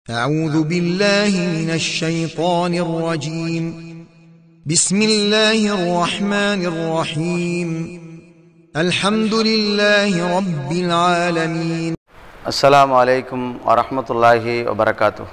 أعوذ بالله من الشيطان الرجيم بسم الله الرحمن الرحيم الحمد لله رب العالمين السلام عليكم ورحمة الله وبركاته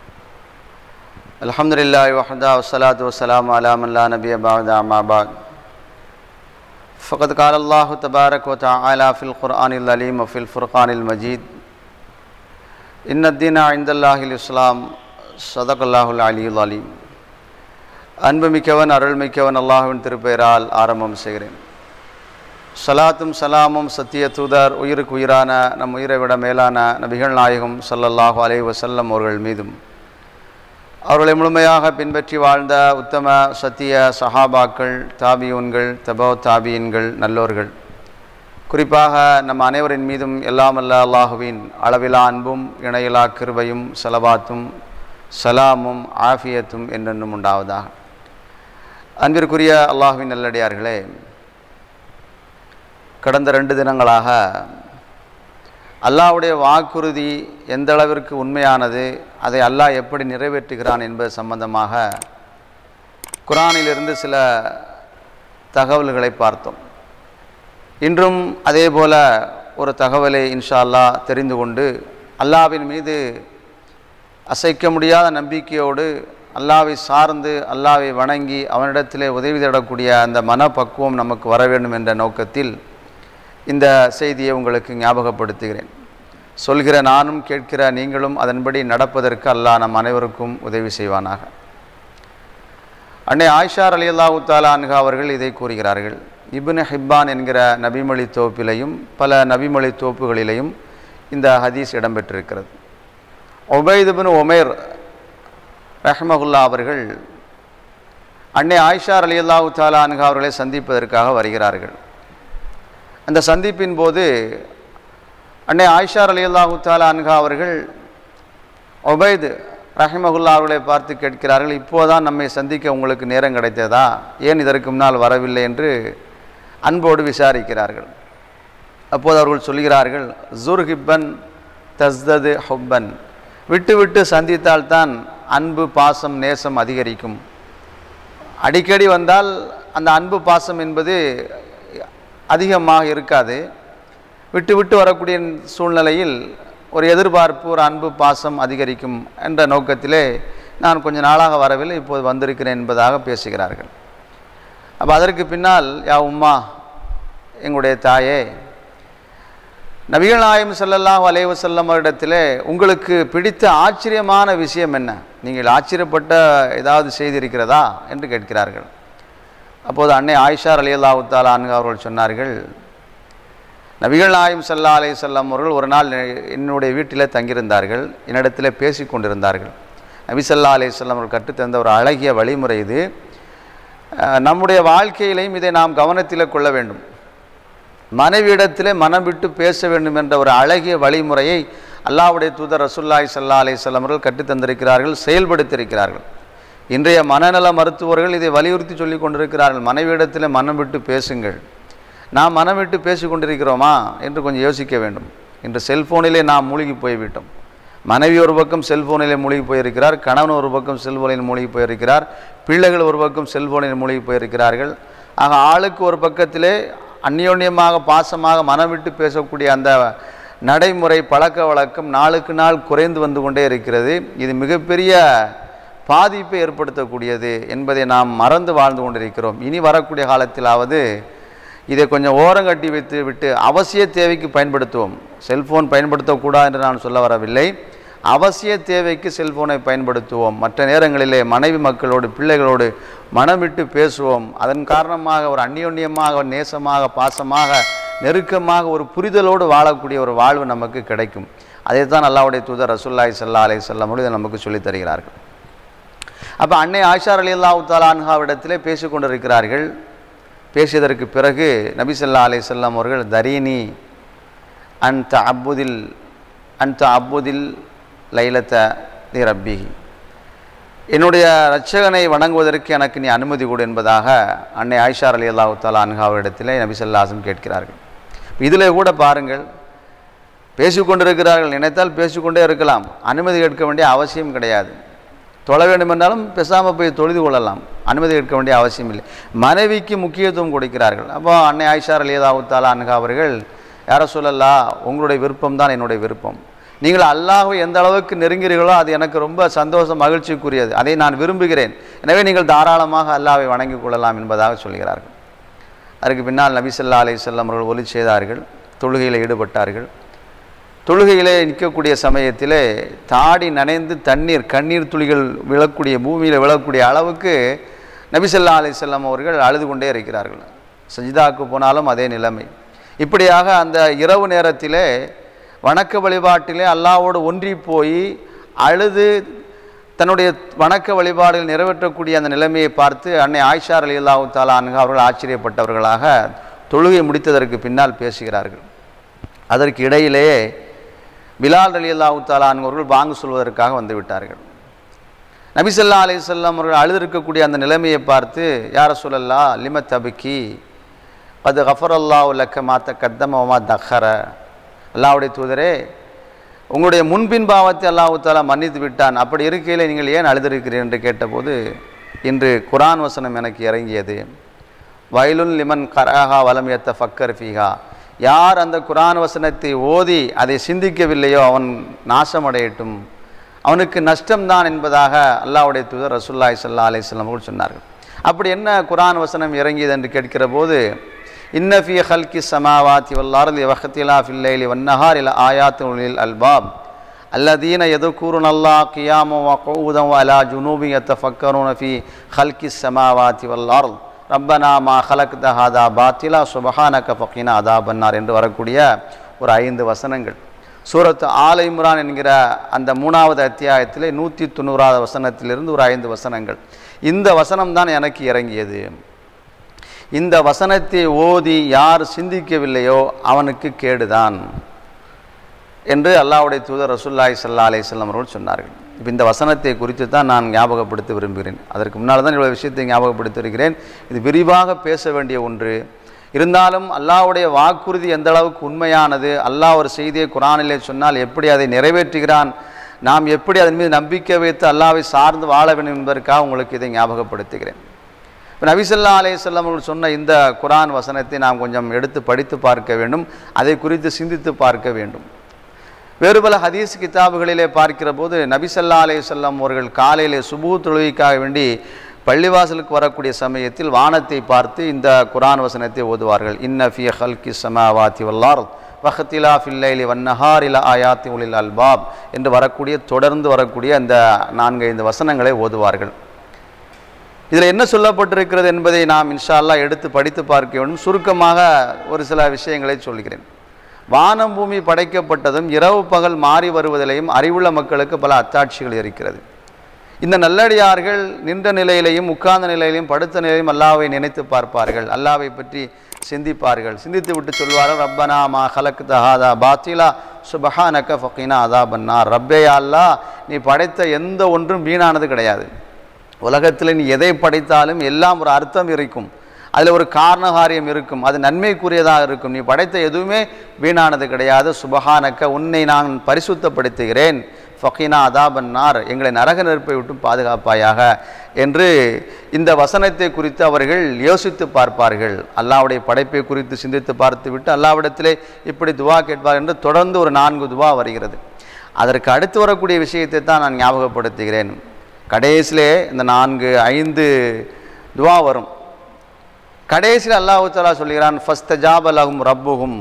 الحمد لله وحده والصلاة والسلام على من لا نبي بعد أما بعد فقد قال الله تبارك وتعالى في القرآن العليم وفي الفرقان المجيد إن الدين عند الله الإسلام صدق الله العلي العليم அன்புமிக்கவன் அருள்மிக்கவன் அல்லாஹ்வின் திருப்பெயரால் ஆரம்பம் செய்கிறேன் சலாத்தும் சலாமும் சத்திய தூதர் உயிருக்கு உயிரான நம் உயிரை விட மேலான நபிகள் நாயகம் ஸல்லல்லாஹு அலைஹி வஸல்லம் அவர்கள் மீதும் அவர்களை முழுமையாக பின்பற்றி வாழ்ந்த உத்தம சத்திய சஹாபாக்கள் தாபியூன்கள் தபோ தாபியன்கள் நல்லோர்கள் குறிப்பாக நம் அனைவரின் மீதும் எல்லாமல்ல அல்லாஹுவின் அளவிலா அன்பும் இணையிலா கிருபையும் சலவாத்தும் சலாமும் ஆஃபியத்தும் என்றென்றும் உண்டாவதாக அன்பிற்குரிய அல்லாஹுவின் நல்லடியார்களே கடந்த ரெண்டு தினங்களாக அல்லாஹ்வுடைய வாக்குறுதி எந்த அளவிற்கு உண்மையானது அதை அல்லாஹ் எப்படி நிறைவேற்றுகிறான் என்பது சம்பந்தமாக குரானிலிருந்து சில தகவல்களை பார்த்தோம் இன்றும் அதே போல ஒரு தகவலை இன்ஷா அல்லாஹ் தெரிந்து கொண்டு அல்லாவின் மீது அசைக்க முடியாத நம்பிக்கையோடு அல்லாவை சார்ந்து அல்லாவை வணங்கி அவனிடத்திலே உதவி தேடக்கூடிய அந்த மனப்பக்குவம் நமக்கு வர வேண்டும் என்ற நோக்கத்தில் இந்த செய்தியை உங்களுக்கு ஞாபகப்படுத்துகிறேன் சொல்கிற நானும் கேட்கிற நீங்களும் அதன்படி நடப்பதற்கு அல்லாஹ் நம் அனைவருக்கும் உதவி செய்வானாக அன்னை ஆயிஷார் அலி அல்லாஹு தாலான்ஹா அவர்கள் இதை கூறுகிறார்கள் இப்னு ஹிப்பான் என்கிற நபிமொழி தோப்பிலையும் பல நபிமொழி தோப்புகளிலேயும் இந்த ஹதீஸ் இடம்பெற்றிருக்கிறது ஒபைதுபின் ஒமேர் ரஹ்மகுல்லா அவர்கள் அன்னை ஆயிஷார் அலி அல்லாஹு தாலான்ஹா அவர்களை சந்திப்பதற்காக வருகிறார்கள் அந்த சந்திப்பின் போது அன்னை ஆயிஷார் அலி அல்லாஹு தாலான்ஹா அவர்கள் ஒபைது ரஹிமகுல்லா அவர்களை பார்த்து கேட்கிறார்கள் இப்போதான் நம்மை சந்திக்க உங்களுக்கு நேரம் கிடைத்ததா ஏன் இதற்கு முன்னால் வரவில்லை என்று அன்போடு விசாரிக்கிறார்கள் அப்போது அவர்கள் சொல்கிறார்கள் ஜுர் ஹிப்பன் தஸ்தது ஹுப்பன் விட்டு விட்டு சந்தித்தால்தான் அன்பு பாசம் நேசம் அதிகரிக்கும் அடிக்கடி வந்தால் அந்த அன்பு பாசம் என்பது அதிகமாக இருக்காது விட்டு விட்டு வரக்கூடிய சூழ்நிலையில் ஒரு எதிர்பார்ப்பு ஒரு அன்பு பாசம் அதிகரிக்கும் என்ற நோக்கத்திலே நான் கொஞ்ச நாளாக வரவில்லை இப்போது வந்திருக்கிறேன் என்பதாக பேசுகிறார்கள் அப்போ அதற்கு பின்னால் யா உம்மா எங்களுடைய தாயே நபிகள் நாயம் செல்லல்லாம் வலைவு செல்லம் இடத்திலே உங்களுக்கு பிடித்த ஆச்சரியமான விஷயம் என்ன நீங்கள் ஆச்சரியப்பட்ட ஏதாவது செய்திருக்கிறதா என்று கேட்கிறார்கள் அப்போது அன்னை ஆயிஷார் அலி அல்லாஹுத்தால் ஆன்கு அவர்கள் சொன்னார்கள் நபிகள் நாயம் சல்லா அலை செல்லம் அவர்கள் ஒரு நாள் என்னுடைய வீட்டில் தங்கியிருந்தார்கள் என்னிடத்தில் பேசி கொண்டிருந்தார்கள் நபி சல்லா அலை செல்லம் அவர்கள் கற்றுத்தந்த ஒரு அழகிய வழிமுறை இது நம்முடைய வாழ்க்கையிலையும் இதை நாம் கவனத்தில் கொள்ள வேண்டும் மனைவியிடத்திலே மனம் விட்டு பேச வேண்டும் என்ற ஒரு அழகிய வழிமுறையை அல்லாவுடைய தூதர் ரசுல்லாய் சல்லா அலை செல்லம் அவர்கள் கற்றுத்தந்திருக்கிறார்கள் செயல்படுத்தியிருக்கிறார்கள் இன்றைய மனநல மருத்துவர்கள் இதை வலியுறுத்தி சொல்லி கொண்டிருக்கிறார்கள் மனைவியிடத்தில் மனம் விட்டு பேசுங்கள் நாம் மனம் விட்டு பேசி கொண்டிருக்கிறோமா என்று கொஞ்சம் யோசிக்க வேண்டும் இன்று செல்ஃபோனிலே நாம் மூழ்கி போய்விட்டோம் மனைவி ஒரு பக்கம் செல்ஃபோனிலே மூழ்கி போயிருக்கிறார் கணவன் ஒரு பக்கம் செல்ஃபோனில் மூழ்கி போயிருக்கிறார் பிள்ளைகள் ஒரு பக்கம் செல்ஃபோனில் மூழ்கி போயிருக்கிறார்கள் ஆக ஆளுக்கு ஒரு பக்கத்திலே அந்யோன்யமாக பாசமாக மனம் விட்டு பேசக்கூடிய அந்த நடைமுறை பழக்க வழக்கம் நாளுக்கு நாள் குறைந்து வந்து கொண்டே இருக்கிறது இது மிகப்பெரிய பாதிப்பை ஏற்படுத்தக்கூடியது என்பதை நாம் மறந்து வாழ்ந்து கொண்டிருக்கிறோம் இனி வரக்கூடிய காலத்திலாவது இதை கொஞ்சம் ஓரங்கட்டி வைத்து விட்டு அவசிய தேவைக்கு பயன்படுத்துவோம் செல்ஃபோன் பயன்படுத்தக்கூடாது என்று நான் சொல்ல வரவில்லை அவசிய தேவைக்கு செல்ஃபோனை பயன்படுத்துவோம் மற்ற நேரங்களிலே மனைவி மக்களோடு பிள்ளைகளோடு மனமிட்டு பேசுவோம் அதன் காரணமாக ஒரு அந்யோன்யமாக நேசமாக பாசமாக நெருக்கமாக ஒரு புரிதலோடு வாழக்கூடிய ஒரு வாழ்வு நமக்கு கிடைக்கும் அதை தான் அல்லாவுடைய தூதர் ரசுல்லாய் சல்லா அலை செல்லம் இதை நமக்கு சொல்லித் தருகிறார்கள் அப்போ அன்னை ஆஷார் அலி அல்லா தாலான்ஹாவிடத்திலே பேசி கொண்டிருக்கிறார்கள் பேசியதற்கு பிறகு நபி சொல்லா அலை செல்லம் அவர்கள் தரீனி அன்த அப்புதில் அன்த அப்புதில் லைலத்த தி ரப்பி என்னுடைய ரட்சகனை வணங்குவதற்கு எனக்கு நீ அனுமதி கொடு என்பதாக அன்னை ஆயிஷார் அலி அல்லாஹு தாலா அன்ஹாவிடத்திலே நபி சொல்லாசம் கேட்கிறார்கள் இதில் கூட பாருங்கள் பேசிக்கொண்டிருக்கிறார்கள் நினைத்தால் பேசிக்கொண்டே இருக்கலாம் அனுமதி கேட்க வேண்டிய அவசியம் கிடையாது தொழ வேண்டும் என்றாலும் பேசாமல் போய் தொழுது கொள்ளலாம் அனுமதி கேட்க வேண்டிய அவசியம் இல்லை மனைவிக்கு முக்கியத்துவம் கொடுக்கிறார்கள் அப்போ அன்னை ஆயிஷார் அலியதாவுத்தாலா அன்ஹா அவர்கள் யார சொல்லலா உங்களுடைய விருப்பம் தான் என்னுடைய விருப்பம் நீங்கள் அல்லாஹ்வை எந்த அளவுக்கு நெருங்கிறீர்களோ அது எனக்கு ரொம்ப சந்தோஷம் மகிழ்ச்சிக்குரியது அதை நான் விரும்புகிறேன் எனவே நீங்கள் தாராளமாக அல்லாஹ்வை வணங்கிக் கொள்ளலாம் என்பதாக சொல்கிறார்கள் அதுக்கு பின்னால் நபி ஸல்லல்லாஹு அலைஹி வஸல்லம் அவர்கள் ஒலி செய்தார்கள் தொழுகையில் ஈடுபட்டார்கள் தொழுகையிலே நிற்கக்கூடிய சமயத்திலே தாடி நனைந்து தண்ணீர் கண்ணீர் துளிகள் விழக்கூடிய பூமியில் விழக்கூடிய அளவுக்கு நபி ஸல்லல்லாஹு அலைஹி வஸல்லம் அவர்கள் அழுது கொண்டே இருக்கிறார்கள் சஜிதாக்கு போனாலும் அதே நிலைமை இப்படியாக அந்த இரவு நேரத்திலே வணக்க வழிபாட்டிலே அல்லாஹ்வோடு ஒன்றி போய் அழுது தன்னுடைய வணக்க வழிபாடுகள் நிறைவேற்றக்கூடிய அந்த நிலைமையை பார்த்து அன்னை ஆயிஷார் அலி அல்லாஹு தாலா அன்ஹா அவர்கள் ஆச்சரியப்பட்டவர்களாக தொழுகை முடித்ததற்கு பின்னால் பேசுகிறார்கள் அதற்கு இடையிலேயே பிலால் அலி அல்லாஹு தாலா அவர்கள் வாங்கு சொல்வதற்காக வந்து விட்டார்கள் நபிசல்லா அலிசல்லாம் அவர்கள் அழுதிருக்கக்கூடிய அந்த நிலைமையை பார்த்து யார சொல்லல்லா லிம தபிக்கி அது கஃபர் அல்லா உலக்க மாத்த கத்தமமா தஹர அல்லாவுடைய தூதரே உங்களுடைய முன்பின் பாவத்தை அல்லாஹு தாலா மன்னித்து விட்டான் அப்படி இருக்கையில் நீங்கள் ஏன் அழுதிருக்கிறீர்கள் என்று கேட்டபோது இன்று குரான் வசனம் எனக்கு இறங்கியது வயலுன் லிமன் கரஹா வலம் எத்த ஃபக்கர் ஃபீஹா யார் அந்த குரான் வசனத்தை ஓதி அதை சிந்திக்கவில்லையோ அவன் நாசமடையட்டும் அவனுக்கு நஷ்டம்தான் என்பதாக அல்லாஹ்வுடைய தூதர் ரசூல்லாய் சல்லா அலிஸ்லாம் அவர்கள் சொன்னார்கள் அப்படி என்ன குரான் வசனம் இறங்கியது என்று கேட்கிற போது இன்னஃபி ஹல்கி சமாவாத்தி வல்லாரதி வஹத்திலா ஃபில்லைலி வன்னஹார் இல ஆயாத்துலில் அல்பாப் அல்லதீன எதுக்கூறுன் அல்லா கியாமோ வகூதம் அலா ஜுனூபி யத்தஃபக்கரூன ஃபி ஹல்கி சமாவாத்தி வல்லாரல் ரப்பனா மா ஹலக் தஹாதா பாத்திலா சுபஹானக ஃபக்கீனா அதா பன்னார் என்று வரக்கூடிய ஒரு ஐந்து வசனங்கள் சூரத்து ஆல இம்ரான் என்கிற அந்த மூணாவது அத்தியாயத்திலே நூற்றி தொண்ணூறாவது வசனத்திலிருந்து ஒரு ஐந்து வசனங்கள் இந்த வசனம் தான் எனக்கு இறங்கியது இந்த வசனத்தை ஓதி யார் சிந்திக்கவில்லையோ அவனுக்கு கேடுதான் என்று அல்லாஹ்வுடைய தூதர் ரசூல்லாய் சல்லா அலையம் அவர்கள் சொன்னார்கள் இப்போ இந்த வசனத்தை குறித்து தான் நான் ஞாபகப்படுத்த விரும்புகிறேன் அதற்கு முன்னால் தான் இவ்வளோ விஷயத்தை ஞாபகப்படுத்தியிருக்கிறேன் இது விரிவாக பேச வேண்டிய ஒன்று இருந்தாலும் அல்லாஹ்வுடைய வாக்குறுதி எந்த அளவுக்கு உண்மையானது அல்லாஹ் ஒரு செய்தியை குரானிலே சொன்னால் எப்படி அதை நிறைவேற்றுகிறான் நாம் எப்படி அதன் மீது நம்பிக்கை வைத்து அல்லாவை சார்ந்து வாழ வேண்டும் என்பதற்காக உங்களுக்கு இதை ஞாபகப்படுத்துகிறேன் இப்போ நபிசல்லா அலையம் அவர்கள் சொன்ன இந்த குரான் வசனத்தை நாம் கொஞ்சம் எடுத்து படித்து பார்க்க வேண்டும் அதை குறித்து சிந்தித்து பார்க்க வேண்டும் வேறு பல ஹதீஸ் கிதாபுகளிலே பார்க்கிற போது நபிசல்லா அலையம் அவர்கள் காலையிலே சுபூ தொழுகைக்காக வேண்டி பள்ளிவாசலுக்கு வரக்கூடிய சமயத்தில் வானத்தை பார்த்து இந்த குரான் வசனத்தை ஓதுவார்கள் இன்ன ஃபி ஹல்கி சமாவாத்தி வல்லார் வஹத்திலா ஃபில்லைலி வன்னஹார் இல ஆயாத்தி உலில் அல்பாப் என்று வரக்கூடிய தொடர்ந்து வரக்கூடிய அந்த நான்கு ஐந்து வசனங்களை ஓதுவார்கள் இதில் என்ன சொல்லப்பட்டிருக்கிறது என்பதை நாம் இன்ஷா அல்லாஹ் எடுத்து படித்து பார்க்க வேண்டும் சுருக்கமாக ஒரு சில விஷயங்களை சொல்கிறேன் வானம் பூமி படைக்கப்பட்டதும் இரவு பகல் மாறி வருவதிலையும் அறிவுள்ள மக்களுக்கு பல அத்தாட்சிகள் இருக்கிறது இந்த நல்லடியார்கள் நின்ற நிலையிலையும் உட்கார்ந்த நிலையிலையும் படுத்த நிலையிலும் அல்லாவை நினைத்து பார்ப்பார்கள் அல்லாவை பற்றி சிந்திப்பார்கள் சிந்தித்து விட்டு சொல்வார்கள் ரப்பனா மா ஹலக் தஹாதா பாத்திலா சுபஹானக ஃபக்கீனா அதா பன்னார் ரப்பே அல்லா நீ படைத்த எந்த ஒன்றும் வீணானது கிடையாது உலகத்தில் நீ எதை படைத்தாலும் எல்லாம் ஒரு அர்த்தம் இருக்கும் அதில் ஒரு காரணகாரியம் இருக்கும் அது நன்மைக்குரியதாக இருக்கும் நீ படைத்த எதுவுமே வீணானது கிடையாது சுபஹானக்க உன்னை நான் பரிசுத்தப்படுத்துகிறேன் ஃபக்கீனா அதாபன்னார் எங்களை நரக நெருப்பை விட்டு பாதுகாப்பாயாக என்று இந்த வசனத்தை குறித்து அவர்கள் யோசித்து பார்ப்பார்கள் அல்லாவுடைய படைப்பை குறித்து சிந்தித்து பார்த்துவிட்டு அல்லாவிடத்திலே இப்படி துவா கேட்பார் என்று தொடர்ந்து ஒரு நான்கு துவா வருகிறது அதற்கு அடுத்து வரக்கூடிய விஷயத்தை தான் நான் ஞாபகப்படுத்துகிறேன் கடைசியிலே இந்த நான்கு ஐந்து துவா வரும் கடைசியில் அல்லாஹு தாலா சொல்கிறான் ஃபஸ்த ஜாப் அலகும் ரப்புகும்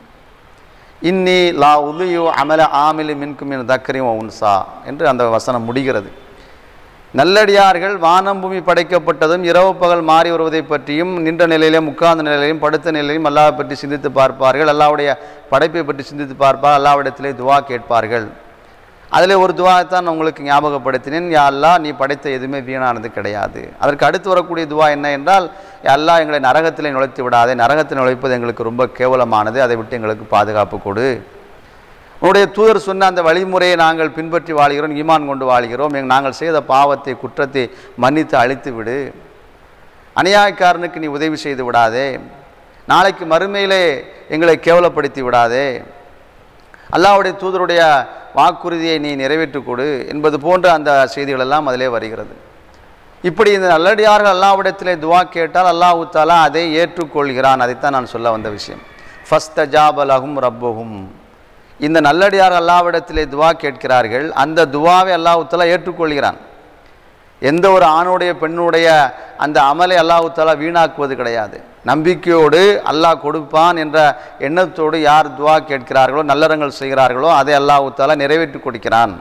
இன்னி லா உலியு அமல ஆமிலி மின்கும் மின் தக்கரியும் உன்சா என்று அந்த வசனம் முடிகிறது நல்லடியார்கள் வானம் பூமி படைக்கப்பட்டதும் இரவு பகல் மாறி வருவதை பற்றியும் நின்ற நிலையிலும் உட்கார்ந்த நிலையிலும் படுத்த நிலையிலும் அல்லாவை பற்றி சிந்தித்து பார்ப்பார்கள் அல்லாவுடைய படைப்பை பற்றி சிந்தித்து பார்ப்பார் அல்லாவிடத்திலே துவா கேட்பார்கள் அதில் ஒரு துவாத்தான் உங்களுக்கு ஞாபகப்படுத்தினேன் யா அல்லா நீ படைத்த எதுவுமே வீணானது கிடையாது அதற்கு அடுத்து வரக்கூடிய துவா என்ன என்றால் யா அல்லா எங்களை நரகத்திலே நுழைத்து விடாதே நரகத்தில் நுழைப்பது எங்களுக்கு ரொம்ப கேவலமானது அதை விட்டு எங்களுக்கு பாதுகாப்பு கொடு உன்னுடைய தூதர் சொன்ன அந்த வழிமுறையை நாங்கள் பின்பற்றி வாழ்கிறோம் ஈமான் கொண்டு வாழ்கிறோம் எங் நாங்கள் செய்த பாவத்தை குற்றத்தை மன்னித்து அழித்து விடு அநியாயக்காரனுக்கு நீ உதவி செய்து விடாதே நாளைக்கு மறுமையிலே எங்களை கேவலப்படுத்தி விடாதே அல்லாஹ்வுடைய தூதருடைய வாக்குறுதியை நீ நிறைவேற்றிக் கொடு என்பது போன்ற அந்த செய்திகள் எல்லாம் அதிலே வருகிறது இப்படி இந்த நல்லடியார்கள் அல்லாஹ்விடத்திலே துவா கேட்டால் அல்லாஹ் தாலா அதை ஏற்றுக்கொள்கிறான் அதைத்தான் நான் சொல்ல வந்த விஷயம் ஃபஸ்ட் ஜாபலகும் ரப்புஹும் இந்த நல்லடியார் அல்லாஹ்விடத்திலே துவா கேட்கிறார்கள் அந்த துவாவை அல்லாஹ் தாலா ஏற்றுக்கொள்கிறான் எந்த ஒரு ஆணுடைய பெண்ணுடைய அந்த அமலை அல்லாஹ் தாலா வீணாக்குவது கிடையாது நம்பிக்கையோடு அல்லாஹ் கொடுப்பான் என்ற எண்ணத்தோடு யார் துவா கேட்கிறார்களோ நல்லறங்கள் செய்கிறார்களோ அதை அல்லாஹ் தாலா நிறைவேற்றி கொடுக்கிறான்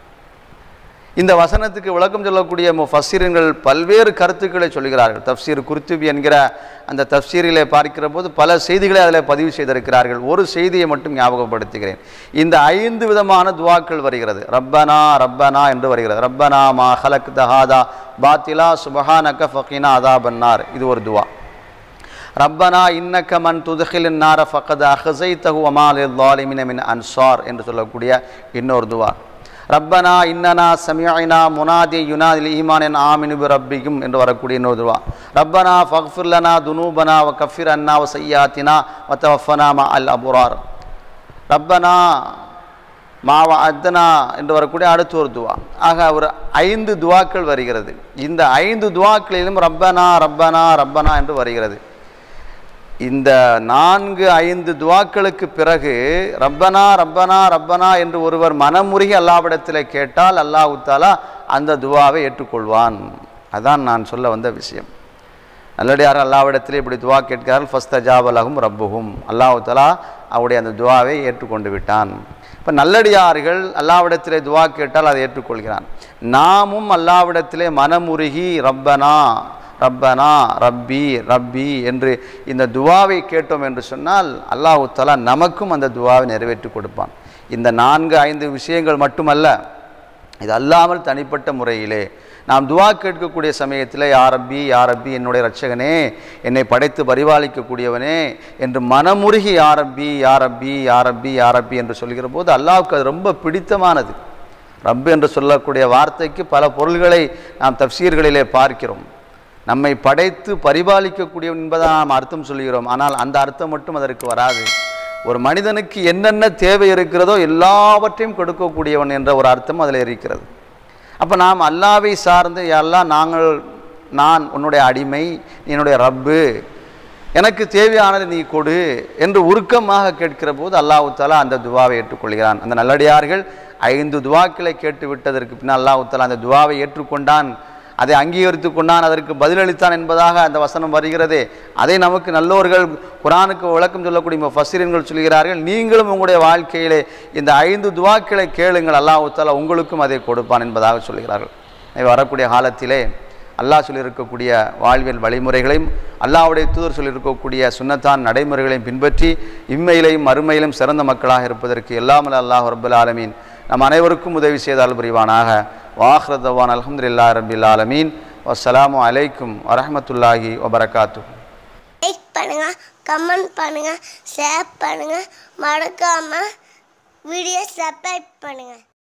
இந்த வசனத்துக்கு விளக்கம் சொல்லக்கூடிய முஃபஸ்ஸீர்கள் பல்வேறு கருத்துக்களை சொல்கிறார்கள் தஃப்சீர் குர்துபி என்கிற அந்த தஃப்சீரிலே பார்க்கிற போது பல செய்திகளை அதில் பதிவு செய்திருக்கிறார்கள் ஒரு செய்தியை மட்டும் ஞாபகப்படுத்துகிறேன் இந்த ஐந்து விதமான துவாக்கள் வருகிறது ரப்பனா ரப்பனா என்று வருகிறது ரப்பனா மா ஹலக் தஹாதா பாத்திலா சுபஹானக ஃபகீனா அதா பன்னார் இது ஒரு துவா ரப்பனா இன்னக்க மன் துதுகிலின் நார ஃபக்கத் அஹசைத்தஹு அமால் லாலிமின மின் அன்சார் என்று சொல்லக்கூடிய இன்னொரு துவா ரப்பனா இன்னனா சமியனா முனாதி யுனாதில் ஈமானின் ஆமினு பி ரப்பிக்கும் என்று வரக்கூடிய இன்னொரு துவா ரப்பனா ஃபக்ஃபிர்லனா துனூபனா வ கஃபிர் அன்னா வ சையாத்தினா வ தவஃபனா மா அல் அபுரார் ரப்பனா மாவ அத்தனா என்று வரக்கூடிய அடுத்த ஒரு துவா ஆக ஒரு ஐந்து துவாக்கள் வருகிறது இந்த ஐந்து துவாக்களிலும் ரப்பனா ரப்பனா ரப்பனா என்று வருகிறது இந்த நான்கு ஐந்து துவாக்களுக்கு பிறகு ரப்பனா ரப்பனா ரப்பனா என்று ஒருவர் மனமுருகி அல்லாவிடத்தில் கேட்டால் அல்லாஹ் தாலா அந்த துவாவை ஏற்றுக்கொள்வான் அதான் நான் சொல்ல வந்த விஷயம் நல்லடியார் அல்லாவிடத்திலே இப்படி துவா கேட்கிறார்கள் ஃபஸ்ட் அஜாபலகும் ரப்புகும் அல்லாஹ் தாலா அவருடைய அந்த துவாவை ஏற்றுக்கொண்டு விட்டான் இப்போ நல்லடியார்கள் அல்லாவிடத்திலே துவா கேட்டால் அதை ஏற்றுக்கொள்கிறான் நாமும் அல்லாவிடத்திலே மனமுருகி ரப்பனா ரப்பனா ரப்பி ரப்பி என்று இந்த துவாவை கேட்டோம் என்று சொன்னால் அல்லாஹு தலா நமக்கும் அந்த துவாவை நிறைவேற்றி கொடுப்பான் இந்த நான்கு ஐந்து விஷயங்கள் மட்டுமல்ல இது அல்லாமல் தனிப்பட்ட முறையிலே நாம் துவா கேட்கக்கூடிய சமயத்தில் யாரப்பி யாரப்பி என்னுடைய ரட்சகனே என்னை படைத்து பரிபாலிக்கக்கூடியவனே என்று மனமுருகி யாரப்பி யாரப்பி யாரப்பி யாரப்பி என்று சொல்கிற போது அல்லாவுக்கு அது ரொம்ப பிடித்தமானது ரப்பு என்று சொல்லக்கூடிய வார்த்தைக்கு பல பொருள்களை நாம் தப்சீர்களிலே பார்க்கிறோம் நம்மை படைத்து பரிபாலிக்கக்கூடியவன் என்பதை நாம் அர்த்தம் சொல்கிறோம் ஆனால் அந்த அர்த்தம் மட்டும் அதற்கு வராது ஒரு மனிதனுக்கு என்னென்ன தேவை இருக்கிறதோ எல்லாவற்றையும் கொடுக்கக்கூடியவன் என்ற ஒரு அர்த்தம் அதில் இருக்கிறது அப்போ நாம் அல்லாவை சார்ந்து எல்லாம் நாங்கள் நான் உன்னுடைய அடிமை நீ என்னுடைய ரப்பு எனக்கு தேவையானதை நீ கொடு என்று உருக்கமாக கேட்கிற போது அல்லாஹு தாலா அந்த துவாவை ஏற்றுக்கொள்கிறான் அந்த நல்லடியார்கள் ஐந்து துவாக்களை கேட்டு விட்டதற்கு பின்னால் அல்லாஹு தாலா அந்த துவாவை ஏற்றுக்கொண்டான் அதை அங்கீகரித்து கொண்டான் அதற்கு பதிலளித்தான் என்பதாக அந்த வசனம் வருகிறதே அதை நமக்கு நல்லோர்கள் குரானுக்கு விளக்கம் சொல்லக்கூடிய ஃபசிரன்கள் சொல்கிறார்கள் நீங்களும் உங்களுடைய வாழ்க்கையிலே இந்த ஐந்து துவாக்களை கேளுங்கள் அல்லாஹ் தாலா உங்களுக்கும் அதை கொடுப்பான் என்பதாக சொல்கிறார்கள் எனவே வரக்கூடிய காலத்திலே அல்லாஹ் சொல்லியிருக்கக்கூடிய வாழ்வியல் வழிமுறைகளையும் அல்லாஹ்வுடைய தூதர் சொல்லியிருக்கக்கூடிய சுன்னத்தான் நடைமுறைகளையும் பின்பற்றி இம்மையிலையும் மறுமையிலும் சிறந்த மக்களாக இருப்பதற்கு எல்லாமல் அல்லாஹ் ரபுல் ஆலமீன் நம் அனைவருக்கும் உதவி செய்தால் புரிவானாக வாஹ்ரதவான் அலமதுல்லா ரபில் ஆலமீன் வஸ்ஸலாமு அலைக்கும் வரஹமத்துல்லாஹி வபரகாத்து லைக் பண்ணுங்க கமெண்ட் பண்ணுங்க ஷேர் பண்ணுங்க மறக்காம வீடியோ சப்ஸ்கிரைப் பண்ணுங்க